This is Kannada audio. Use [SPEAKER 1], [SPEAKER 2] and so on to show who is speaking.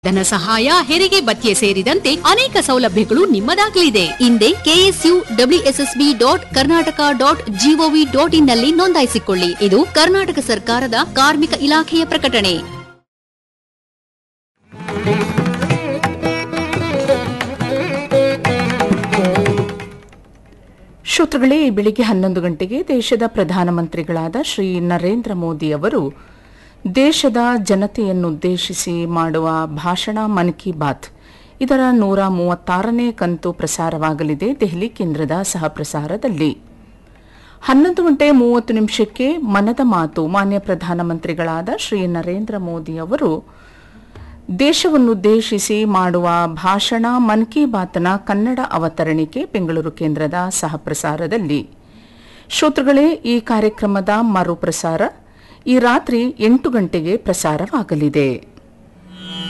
[SPEAKER 1] ಧನ ಸಹಾಯ ಹೆರಿಗೆ ಭತ್ಯೆ ಸೇರಿದಂತೆ ಅನೇಕ ಸೌಲಭ್ಯಗಳು ನಿಮ್ಮದಾಗಲಿದೆ ಹಿಂದೆ KSU WSSB dot Karnataka dot GOV dot in ನಲ್ಲಿ ನೋಂದಾಯಿಸಿಕೊಳ್ಳಿ ಇದು ಕರ್ನಾಟಕ ಸರ್ಕಾರದ ಕಾರ್ಮಿಕ ಇಲಾಖೆಯ ಪ್ರಕಟಣೆ
[SPEAKER 2] ಶ್ರೋತೃಗಳೇ ಈ ಬೆಳಿಗ್ಗೆ ಹನ್ನೊಂದು ಗಂಟೆಗೆ ದೇಶದ ಪ್ರಧಾನಮಂತ್ರಿಗಳಾದ ಶ್ರೀ ನರೇಂದ್ರ ಮೋದಿ ಅವರು ದೇಶದ ಜನತೆಯನ್ನುದ್ದೇಶಿಸಿ ಮಾಡುವ ಭಾಷಣ ಮನ್ ಕಿ ಬಾತ್ ಇದರ ನೂರ ಮೂವತ್ತಾರನೇ ಕಂತು ಪ್ರಸಾರವಾಗಲಿದೆ ದೆಹಲಿ ಕೇಂದ್ರದ ಸಹ ಪ್ರಸಾರದಲ್ಲಿ ಹನ್ನೊಂದು ಗಂಟೆ ಮೂವತ್ತು ನಿಮಿಷಕ್ಕೆ ಮನದ ಮಾತು ಮಾನ್ಯ ಪ್ರಧಾನಮಂತ್ರಿಗಳಾದ ಶ್ರೀ ನರೇಂದ್ರ ಮೋದಿ ಅವರು ದೇಶವನ್ನುದ್ದೇಶಿಸಿ ಮಾಡುವ ಭಾಷಣ ಮನ್ ಕಿ ಬಾತ್ನ ಕನ್ನಡ ಅವತರಣಿಕೆ ಬೆಂಗಳೂರು ಕೇಂದ್ರದ ಸಹ ಪ್ರಸಾರದಲ್ಲಿ ಶ್ರೋತೃಗಳೇ ಈ ಕಾರ್ಯಕ್ರಮದ ಮರುಪ್ರಸಾರ ಈ ರಾತ್ರಿ ಎಂಟು ಗಂಟೆಗೆ ಪ್ರಸಾರವಾಗಲಿದೆ